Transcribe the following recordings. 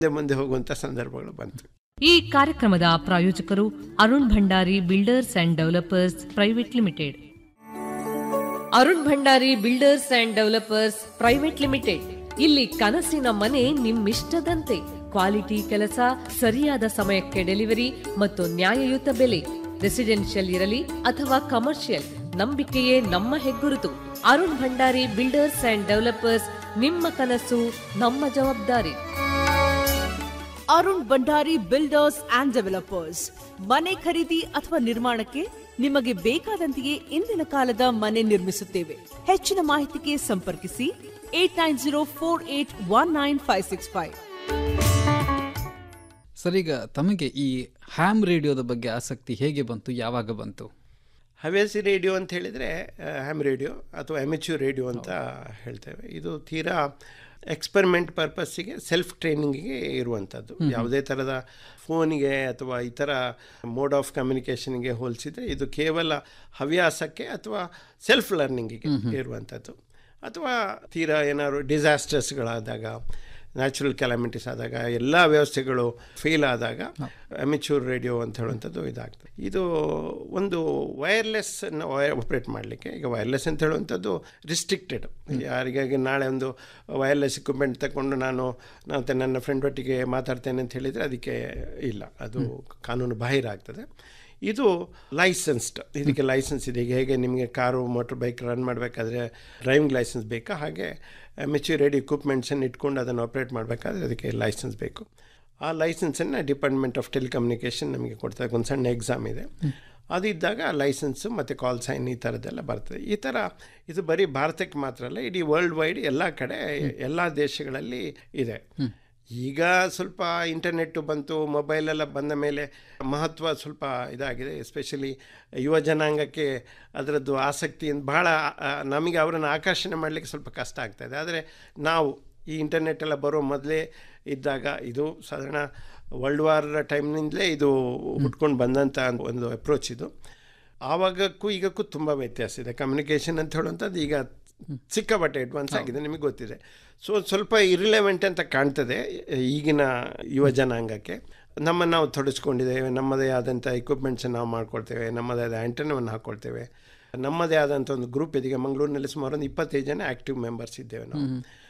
ಮುಂದೆ ಮುಂದೆ ಹೋಗುವಂಥ ಸಂದರ್ಭಗಳು ಬಂತು ಈ ಕಾರ್ಯಕ್ರಮದ ಪ್ರಾಯೋಜಕರು Arun Bhandari builders and developers private limited Arun Bhandari builders and developers private limited ಇಲ್ಲಿ ಕನಸಿನ ಮನೆ ನಿಮ್ಮಿಷ್ಟದಂತೆ ಕ್ವಾಲಿಟಿ ಕೆಲಸ ಸರಿಯಾದ ಸಮಯಕ್ಕೆ ಡೆಲಿವರಿ ಮತ್ತು ನ್ಯಾಯಯುತ ಬೆಲೆ ರೆಸಿಡೆನ್ಷಿಯಲ್ ಇರಲಿ ಅಥವಾ ಕಮರ್ಷಿಯಲ್ ನಂಬಿಕೆಯೇ ನಮ್ಮ ಹೆಗ್ಗುರುತು Arun Bhandari builders and developers ನಿಮ್ಮ ಕನಸು ನಮ್ಮ ಜವಾಬ್ದಾರಿ Arun Bhandari builders and developers ಮನೆ ಖರೀದಿ ಅಥವಾ ನಿರ್ಮಾಣಕ್ಕೆ ನಿಮಗೆ ಬೇಕಾದಂತೆಯೇ ಇಂದಿನ ಕಾಲದ ಮನೆ ನಿರ್ಮಿಸುತ್ತೇವೆ ಹೆಚ್ಚಿನ ಮಾಹಿತಿಗೆ ಸಂಪರ್ಕಿಸಿ eight nine zero four eight one nine five six five sir ಈಗ ತಮಗೆ ಈ ಹ್ಯಾಮ್ ರೇಡಿಯೋದ ಬಗ್ಗೆ ಆಸಕ್ತಿ ಹೇಗೆ ಬಂತು ಯಾವಾಗ ಬಂತು ಹವ್ಯಾಸಿ ರೇಡಿಯೋ ಅಂತ ಹೇಳಿದರೆ ಹ್ಯಾಮ್ ರೇಡಿಯೋ ಅಥವಾ ಎಮೆಚ್ಯೂರ್ ರೇಡಿಯೋ ಅಂತ ಹೇಳ್ತೇವೆ ಇದು ತೀರಾ ಎಕ್ಸ್ಪರಿಮೆಂಟ್ ಪರ್ಪಸ್ಸಿಗೆ ಸೆಲ್ಫ್ ಟ್ರೈನಿಂಗಿಗೆ ಇರುವಂಥದ್ದು ಯಾವುದೇ ಥರದ ಫೋನಿಗೆ ಅಥವಾ ಇತರ ಮೋಡ್ ಆಫ್ ಕಮ್ಯುನಿಕೇಷನ್ಗೆ ಹೋಲಿಸಿದರೆ ಇದು ಕೇವಲ ಹವ್ಯಾಸಕ್ಕೆ ಅಥವಾ ಸೆಲ್ಫ್ ಲರ್ನಿಂಗಿಗೆ ಇರುವಂಥದ್ದು ಅಥವಾ ತೀರಾ ಏನಾದ್ರು ಡಿಸಾಸ್ಟರ್ಸ್ಗಳಾದಾಗ ನ್ಯಾಚುರಲ್ ಕ್ಯಾಲಮಿಟೀಸ್ ಆದಾಗ ಎಲ್ಲ ವ್ಯವಸ್ಥೆಗಳು ಫೇಲ್ ಆದಾಗ ಅಮಿಚೂರ್ ರೇಡಿಯೋ ಅಂತ ಹೇಳುವಂಥದ್ದು ಇದಾಗ್ತದೆ ಇದು ಒಂದು ವೈರ್ಲೆಸ್ಸನ್ನು ಆಪ್ರೇಟ್ ಮಾಡಲಿಕ್ಕೆ ಈಗ ವೈರ್ಲೆಸ್ ಅಂತ ಹೇಳುವಂಥದ್ದು ರಿಸ್ಟ್ರಿಕ್ಟೆಡ್ ಯಾರಿಗಾಗಿ ನಾಳೆ ಒಂದು ವೈರ್ಲೆಸ್ ಇಕ್ವಿಪ್ಮೆಂಟ್ ತಗೊಂಡು ನಾನು ನಾನು ನನ್ನ ಫ್ರೆಂಡ್ ಒಟ್ಟಿಗೆ ಮಾತಾಡ್ತೇನೆ ಅಂತ ಹೇಳಿದರೆ ಅದಕ್ಕೆ ಇಲ್ಲ ಅದು ಕಾನೂನು ಬಾಹಿರ ಆಗ್ತದೆ ಇದು ಲೈಸೆನ್ಸ್ಡ್ ಇದಕ್ಕೆ ಲೈಸೆನ್ಸ್ ಇದೆ ಈಗ ಹೇಗೆ ನಿಮಗೆ ಕಾರು ಮೋಟ್ರ್ ಬೈಕ್ ರನ್ ಮಾಡಬೇಕಾದ್ರೆ ಡ್ರೈವಿಂಗ್ ಲೈಸೆನ್ಸ್ ಬೇಕಾ ಹಾಗೆ ಮೆಚ್ಯೂರ್ ರೆಡಿ ಇಕ್ವಿಪ್ಮೆಂಟ್ಸನ್ನು ಇಟ್ಕೊಂಡು ಅದನ್ನು ಆಪ್ರೇಟ್ ಮಾಡಬೇಕಾದ್ರೆ ಅದಕ್ಕೆ ಲೈಸೆನ್ಸ್ ಬೇಕು ಆ ಲೈಸೆನ್ಸನ್ನು ಡಿಪಾರ್ಟ್ಮೆಂಟ್ ಆಫ್ ಟೆಲಿಕಮ್ಯುನಿಕೇಷನ್ ನಮಗೆ ಕೊಡ್ತಾರೆ ಒಂದು ಸಣ್ಣ ಎಕ್ಸಾಮ್ ಇದೆ ಅದಿದ್ದಾಗ ಆ ಲೈಸೆನ್ಸು ಮತ್ತು ಕಾಲ್ ಸೈನ್ ಈ ಥರದ್ದೆಲ್ಲ ಬರ್ತದೆ ಈ ಥರ ಇದು ಬರೀ ಭಾರತಕ್ಕೆ ಮಾತ್ರ ಅಲ್ಲ ಇಡೀ ವರ್ಲ್ಡ್ ವೈಡ್ ಎಲ್ಲ ಕಡೆ ಎಲ್ಲ ದೇಶಗಳಲ್ಲಿ ಇದೆ ಈಗ ಸ್ವಲ್ಪ ಇಂಟರ್ನೆಟ್ಟು ಬಂತು ಮೊಬೈಲೆಲ್ಲ ಬಂದ ಮೇಲೆ ಮಹತ್ವ ಸ್ವಲ್ಪ ಇದಾಗಿದೆ ಎಸ್ಪೆಷಲಿ ಯುವ ಜನಾಂಗಕ್ಕೆ ಅದರದ್ದು ಆಸಕ್ತಿಯಿಂದ ಬಹಳ ಆ, ನಮಗೆ ಅವರನ್ನು ಆಕರ್ಷಣೆ ಮಾಡಲಿಕ್ಕೆ ಸ್ವಲ್ಪ ಕಷ್ಟ ಆಗ್ತಾಯಿದೆ ಆದರೆ ನಾವು ಈ ಇಂಟರ್ನೆಟ್ ಎಲ್ಲ ಬರೋ ಮೊದಲೇ ಇದ್ದಾಗ ಇದು ಸಾಧಾರಣ ವರ್ಲ್ಡ್ ವಾರ್ ಟೈಮ್ನಿಂದಲೇ ಇದು ಹುಟ್ಕೊಂಡು ಬಂದಂಥ ಒಂದು ಅಪ್ರೋಚ್ ಇದು ಆವಾಗಕ್ಕೂ ಈಗಕ್ಕೂ ತುಂಬ ವ್ಯತ್ಯಾಸ ಇದೆ ಕಮ್ಯುನಿಕೇಷನ್ ಅಂತ ಹೇಳುವಂಥದ್ದು ಈಗ ಸಿಕ್ಕಾಪಟ್ಟೆ ಅಡ್ವಾನ್ಸ್ ಆಗಿದೆ ನಿಮಗೆ ಗೊತ್ತಿದೆ ಸೊ ಸ್ವಲ್ಪ ಇರಿಲೆವೆಂಟ್ ಅಂತ ಕಾಣ್ತದೆ ಈಗಿನ ಯುವ ಜನಾಂಗಕ್ಕೆ ನಮ್ಮನ್ನು ನಾವು ತೊಡಸ್ಕೊಂಡಿದ್ದೇವೆ ನಮ್ಮದೇ ಆದಂಥ ಎಕ್ವಿಪ್ಮೆಂಟ್ಸನ್ನು ನಾವು ಮಾಡ್ಕೊಳ್ತೇವೆ ನಮ್ಮದೇ ಆದ ಆ್ಯಂಟನವನ್ನು ಹಾಕ್ಕೊಳ್ತೇವೆ ನಮ್ಮದೇ ಆದಂಥ ಒಂದು ಗ್ರೂಪ್ ಇದೀಗ ಮಂಗಳೂರಿನಲ್ಲಿ ಸುಮಾರು ಒಂದು ಇಪ್ಪತ್ತೈದು ಜನ ಆ್ಯಕ್ಟಿವ್ ಮೆಂಬರ್ಸ್ ಇದ್ದೇವೆ ನಾವು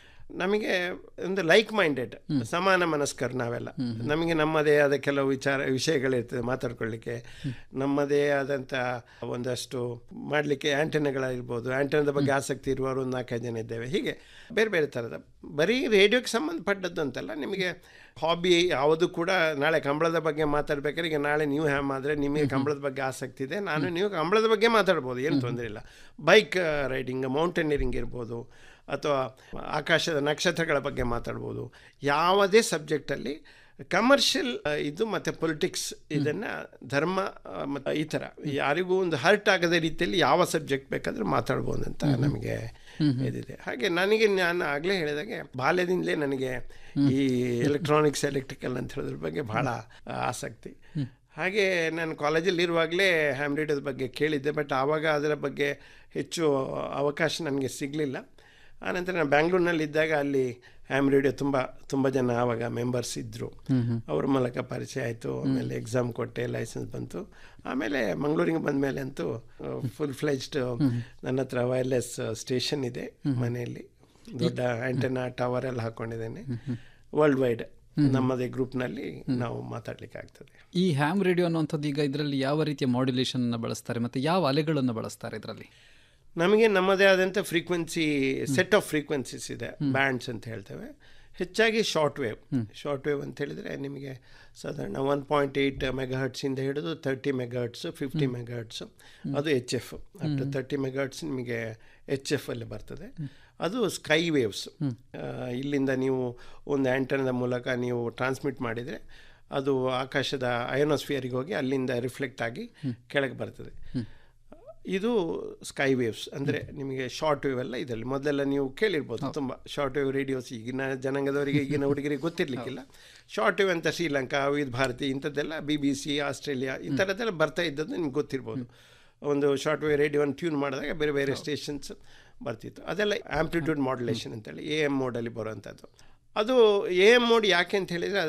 ನಮಗೆ ಒಂದು ಲೈಕ್ ಮೈಂಡೆಡ್ ಸಮಾನ ಮನಸ್ಕರು ನಾವೆಲ್ಲ ನಮಗೆ ನಮ್ಮದೇ ಆದ ಕೆಲವು ವಿಚಾರ ವಿಷಯಗಳಿರ್ತದೆ ಮಾತಾಡ್ಕೊಳ್ಳಿಕ್ಕೆ ನಮ್ಮದೇ ಆದಂಥ ಒಂದಷ್ಟು ಮಾಡಲಿಕ್ಕೆ ಆ್ಯಂಟನಗಳಿರ್ಬೋದು ಆ್ಯಂಟನದ ಬಗ್ಗೆ ಆಸಕ್ತಿ ಇರುವವರು ಒಂದು ನಾಲ್ಕೈದು ಜನ ಇದ್ದೇವೆ ಹೀಗೆ ಬೇರೆ ಬೇರೆ ಥರದ ಬರೀ ರೇಡಿಯೋಕ್ಕೆ ಸಂಬಂಧಪಟ್ಟದ್ದು ಅಂತಲ್ಲ ನಿಮಗೆ ಹಾಬಿ ಯಾವುದು ಕೂಡ ನಾಳೆ ಕಂಬಳದ ಬಗ್ಗೆ ಮಾತಾಡ್ಬೇಕಾದ್ರೆ ಈಗ ನಾಳೆ ನೀವು ಹ್ಯಾಮ್ ಆದರೆ ನಿಮಗೆ ಕಂಬಳದ ಬಗ್ಗೆ ಆಸಕ್ತಿ ಇದೆ ನಾನು ನೀವು ಕಂಬಳದ ಬಗ್ಗೆ ಮಾತಾಡ್ಬೋದು ಏನು ತೊಂದರೆ ಇಲ್ಲ ಬೈಕ್ ರೈಡಿಂಗ್ ಮೌಂಟೇನಿಯರಿಂಗ್ ಇರ್ಬೋದು ಅಥವಾ ಆಕಾಶದ ನಕ್ಷತ್ರಗಳ ಬಗ್ಗೆ ಮಾತಾಡ್ಬೋದು ಯಾವುದೇ ಸಬ್ಜೆಕ್ಟಲ್ಲಿ ಕಮರ್ಷಿಯಲ್ ಇದು ಮತ್ತು ಪೊಲಿಟಿಕ್ಸ್ ಇದನ್ನು ಧರ್ಮ ಮತ್ತು ಈ ಥರ ಯಾರಿಗೂ ಒಂದು ಹರ್ಟ್ ಆಗದ ರೀತಿಯಲ್ಲಿ ಯಾವ ಸಬ್ಜೆಕ್ಟ್ ಬೇಕಾದರೂ ಮಾತಾಡ್ಬೋದು ಅಂತ ನಮಗೆ ಇದಿದೆ ಹಾಗೆ ನನಗೆ ನಾನು ಆಗಲೇ ಹೇಳಿದಾಗೆ ಬಾಲ್ಯದಿಂದಲೇ ನನಗೆ ಈ ಎಲೆಕ್ಟ್ರಾನಿಕ್ಸ್ ಎಲೆಕ್ಟ್ರಿಕಲ್ ಅಂತ ಹೇಳೋದ್ರ ಬಗ್ಗೆ ಭಾಳ ಆಸಕ್ತಿ ಹಾಗೆ ನಾನು ಕಾಲೇಜಲ್ಲಿ ಇರುವಾಗಲೇ ಹ್ಯಾಮ್ ರೇಡಿಯೋದ ಬಗ್ಗೆ ಕೇಳಿದ್ದೆ ಬಟ್ ಆವಾಗ ಅದರ ಬಗ್ಗೆ ಹೆಚ್ಚು ಅವಕಾಶ ನನಗೆ ಸಿಗಲಿಲ್ಲ ಆನಂತರ ನಾನು ಬ್ಯಾಂಗ್ಳೂರಿನಲ್ಲಿ ಇದ್ದಾಗ ಅಲ್ಲಿ ಹ್ಯಾಮ್ ರೇಡಿಯೋ ತುಂಬ ತುಂಬ ಜನ ಆವಾಗ ಮೆಂಬರ್ಸ್ ಇದ್ದರು ಅವ್ರ ಮೂಲಕ ಪರಿಚಯ ಆಯಿತು ಆಮೇಲೆ ಎಕ್ಸಾಮ್ ಕೊಟ್ಟೆ ಲೈಸೆನ್ಸ್ ಬಂತು ಆಮೇಲೆ ಮಂಗಳೂರಿಗೆ ಬಂದ ಮೇಲೆ ಅಂತೂ ಫುಲ್ ಫ್ಲೆಜ್ಡ್ ನನ್ನ ಹತ್ರ ವೈರ್ಲೆಸ್ ಸ್ಟೇಷನ್ ಇದೆ ಮನೆಯಲ್ಲಿ ದೊಡ್ಡ ಆ್ಯಂಟೆನಾ ಟವರ್ ಎಲ್ಲ ಹಾಕ್ಕೊಂಡಿದ್ದೇನೆ ವರ್ಲ್ಡ್ ವೈಡ್ ನಮ್ಮದೇ ಗ್ರೂಪ್ನಲ್ಲಿ ನಾವು ಮಾತಾಡ್ಲಿಕ್ಕೆ ಆಗ್ತದೆ ಈ ಹ್ಯಾಮ್ ರೇಡಿಯೋ ಅನ್ನುವಂಥದ್ದು ಈಗ ಇದರಲ್ಲಿ ಯಾವ ರೀತಿಯ ಮಾಡ್ಯುಲೇಷನ್ ಬಳಸ್ತಾರೆ ಮತ್ತು ಯಾವ ಅಲೆಗಳನ್ನು ಬಳಸ್ತಾರೆ ಇದರಲ್ಲಿ ನಮಗೆ ನಮ್ಮದೇ ಆದಂಥ ಫ್ರೀಕ್ವೆನ್ಸಿ ಸೆಟ್ ಆಫ್ ಫ್ರೀಕ್ವೆನ್ಸೀಸ್ ಇದೆ ಬ್ಯಾಂಡ್ಸ್ ಅಂತ ಹೇಳ್ತೇವೆ ಹೆಚ್ಚಾಗಿ ಶಾರ್ಟ್ ವೇವ್ ಶಾರ್ಟ್ ವೇವ್ ಅಂತ ಹೇಳಿದರೆ ನಿಮಗೆ ಸಾಧಾರಣ ಒನ್ ಪಾಯಿಂಟ್ ಏಯ್ಟ್ ಮೆಗಾಹರ್ಟ್ಸಿಂದ ಹಿಡಿದು ತರ್ಟಿ ಮೆಗಾಹರ್ಟ್ಸು ಫಿಫ್ಟಿ ಮೆಗಾಹರ್ಟ್ಸು ಅದು H F up to thirty megahertz ನಿಮಗೆ ಎಚ್ ಎಫ್ ಅಲ್ಲಿ ಬರ್ತದೆ ಅದು ಸ್ಕೈ ವೇವ್ಸ್ ಇಲ್ಲಿಂದ ನೀವು ಒಂದು ಆ್ಯಂಟನದ ಮೂಲಕ ನೀವು ಟ್ರಾನ್ಸ್ಮಿಟ್ ಮಾಡಿದರೆ ಅದು ಆಕಾಶದ ಅಯೋನೋಸ್ಫಿಯರಿಗೆ ಹೋಗಿ ಅಲ್ಲಿಂದ ರಿಫ್ಲೆಕ್ಟ್ ಆಗಿ ಕೆಳಗೆ ಬರ್ತದೆ ಇದು ಸ್ಕೈ ವೇವ್ಸ್ ಅಂದರೆ ನಿಮಗೆ ಶಾರ್ಟ್ ವೇವ್ ಎಲ್ಲ ಇದರಲ್ಲಿ ಮೊದಲೆಲ್ಲ ನೀವು ಕೇಳಿರ್ಬೋದು ತುಂಬ ಶಾರ್ಟ್ ವೇವ್ ರೇಡಿಯೋಸ್ ಈಗಿನ ಜನಾಂಗದವರಿಗೆ ಈಗಿನ ಹುಡುಗರಿಗೆ ಗೊತ್ತಿರಲಿಕ್ಕಿಲ್ಲ ಶಾರ್ಟ್ ವೇವ್ ಅಂತ ಶ್ರೀಲಂಕಾ ವಿವಿಧ ಭಾರತಿ ಇಂಥದ್ದೆಲ್ಲ ಬಿ ಬಿ ಸಿ ಆಸ್ಟ್ರೇಲಿಯಾ ಈ ಥರದ್ದೆಲ್ಲ ಬರ್ತಾ ಇದ್ದದ್ದು ನಿಮ್ಗೆ ಗೊತ್ತಿರ್ಬೋದು ಒಂದು ಶಾರ್ಟ್ ವೇವ್ ರೇಡಿಯೋನ ಟ್ಯೂನ್ ಮಾಡಿದಾಗ ಬೇರೆ ಬೇರೆ ಸ್ಟೇಷನ್ಸ್ ಬರ್ತಿತ್ತು ಅದೆಲ್ಲ ಆ್ಯಂಪ್ಲಿಟ್ಯೂಡ್ ಮಾಡ್ಯುಲೇಷನ್ ಅಂತೇಳಿ ಎ ಎಮ್ ಮೋಡಲ್ಲಿ ಬರುವಂಥದ್ದು ಅದು ಎ ಎಮ್ ಮೋಡ್ ಯಾಕೆ ಅಂತ ಹೇಳಿದರೆ